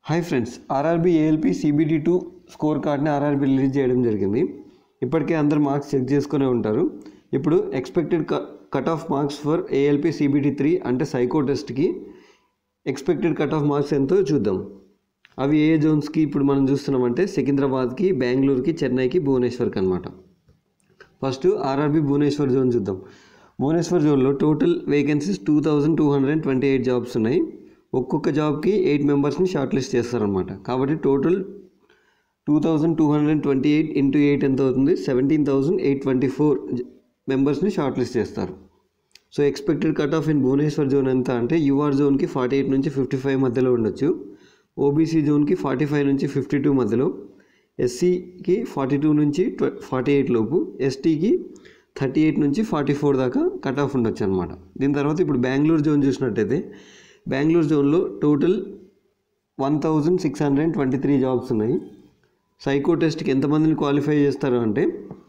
hi friends RRB ALP CBT two score కార్డ్ని RRB release చేయడం జరిగింది ఇప్పటికే అందరు మార్క్స్ చెక్ చేసుకునే ఉంటారు ఇప్పుడు expected cut off marks for ALP CBT three అంటే సైకో టెస్ట్కి ఎక్స్పెక్టెడ్ కట్ ఆఫ్ మార్క్స్ ఎంతో చూద్దాం అవి ఏ జోన్స్కి ఇప్పుడు మనం చూస్తున్నామంటే సికింద్రాబాద్కి బెంగళూరుకి చెన్నైకి భువనేశ్వర్కి అనమాట ఫస్ట్ ఆర్ఆర్బి భువనేశ్వర్ జోన్ చూద్దాం భువనేశ్వర్ జోన్లో total vacancies two thousand two hundred and twenty eight jobs ఉన్నాయి ఒక్కొక్క జాబ్కి ఎయిట్ మెంబర్స్ని షార్ట్ లిస్ట్ చేస్తారనమాట కాబట్టి total two thousand two hundred and twenty eight into eight ఎంత అవుతుంది seventeen thousand eight twenty four మెంబర్స్ని షార్ట్ లిస్ట్ చేస్తారు so expected cut off in Bhubaneswar zone ఎంత అంటే యూఆర్ జోన్కి ఫార్టీ ఎయిట్ నుంచి ఫిఫ్టీ ఫైవ్ మధ్యలో ఉండొచ్చు ఓబీసీ జోన్కి ఫార్టీ ఫైవ్ నుంచి ఫిఫ్టీ టూ మధ్యలో ఎస్సీకి ఫార్టీ టూ నుంచి ఫార్టీ ఎయిట్ లోపు ఎస్టీకి థర్టీ ఎయిట్ నుంచి ఫార్టీ ఫోర్ దాకా కట్ ఆఫ్ ఉండొచ్చు అనమాట దీని తర్వాత ఇప్పుడు బెంగళూరు జోన్ చూసినట్టయితే బెంగళూరు జోన్లో total one thousand six hundred and twenty three jobs ఉన్నాయి సైకో టెస్ట్కి ఎంతమందిని క్వాలిఫై చేస్తారు అంటే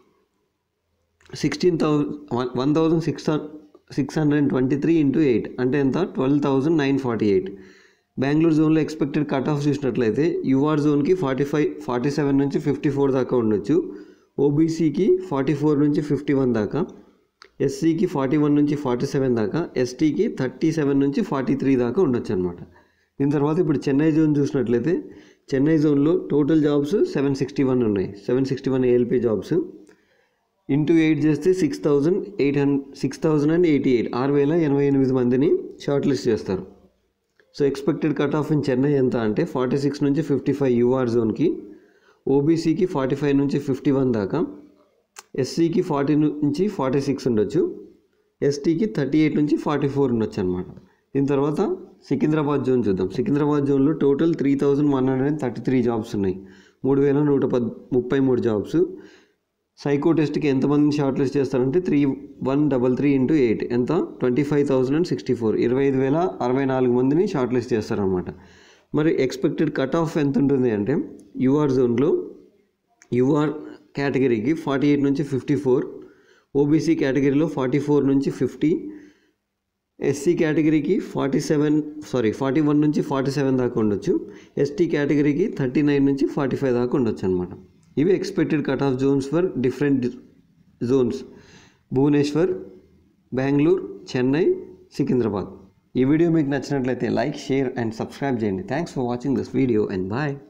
sixteen thousand one thousand six six hundred and twenty three into eight అంటే ఎంత twelve thousand nine forty eight Bengaluru జోన్లో ఎక్స్పెక్టెడ్ కట్ ఆఫ్ చూసినట్లయితే UR జోన్కి ఫార్టీ ఫైవ్ ఫార్టీ సెవెన్ నుంచి ఫిఫ్టీ ఫోర్ దాకా ఉండొచ్చు ఓబీసీకి ఫార్టీ ఫోర్ నుంచి ఫిఫ్టీ వన్ దాకా ఎస్సీకి ఫార్టీ వన్ నుంచి ఫార్టీ సెవెన్ దాకా ఎస్టీకి థర్టీ సెవెన్ నుంచి ఫార్టీ త్రీ దాకా ఉండొచ్చు అనమాట దీని తర్వాత ఇప్పుడు చెన్నై జోన్ చూసినట్లయితే చెన్నై జోన్లో total jobs seven sixty one ఉన్నాయి seven sixty one ALP jobs into eight చేస్తే six thousand eight hundred six thousand and eighty eight ఆరు వేల ఎనభై ఎనిమిది మందిని షార్ట్ లిస్ట్ చేస్తారు so expected cut off in Chennai ఎంత అంటే ఫార్టీ సిక్స్ నుంచి ఫిఫ్టీ ఫైవ్ యూఆర్ జోన్కి ఓబీసీకి ఫార్టీ ఫైవ్ నుంచి ఫిఫ్టీ వన్ దాకా ఎస్సీకి ఫార్టీ నుంచి ఫార్టీ సిక్స్ ఉండొచ్చు ఎస్టీకి థర్టీ ఎయిట్ నుంచి ఫార్టీ ఫోర్ ఉండొచ్చు అనమాట దీని తర్వాత సికింద్రాబాద్ జోన్ చూద్దాం సికింద్రాబాద్ జోన్లో total three thousand one hundred and thirty three jobs ఉన్నాయి మూడు వేల నూట పద్ ముప్పై మూడు జాబ్స్ సైకో టెస్ట్కి ఎంతమందిని షార్ట్ లిస్ట్ చేస్తారంటే three one double three into eight ఎంత twenty five thousand and sixty four ఇరవై ఐదు వేల అరవై నాలుగు మందిని షార్ట్ లిస్ట్ చేస్తారనమాట మరి ఎక్స్పెక్టెడ్ కట్ ఆఫ్ ఎంత ఉంటుంది అంటే యూఆర్ జోన్లో యూఆర్ కేటగిరీకి ఫార్టీ ఎయిట్ నుంచి ఫిఫ్టీ ఫోర్ ఓబీసీ కేటగిరీలో ఫార్టీ ఫోర్ నుంచి ఫిఫ్టీ ఎస్సీ కేటగిరీకి forty seven sorry forty one నుంచి ఫార్టీ సెవెన్ దాకా ఉండొచ్చు ఎస్టీ కేటగిరీకి థర్టీ నైన్ నుంచి ఫార్టీ ఫైవ్ దాకా ఉండొచ్చు అనమాట ఇవి expected cut off zones for different zones Bhubaneswar Bengaluru Chennai Secunderabad ఈ వీడియో మీకు నచ్చినట్లయితే లైక్ షేర్ అండ్ సబ్స్క్రైబ్ చేయండి thanks for watching this video and bye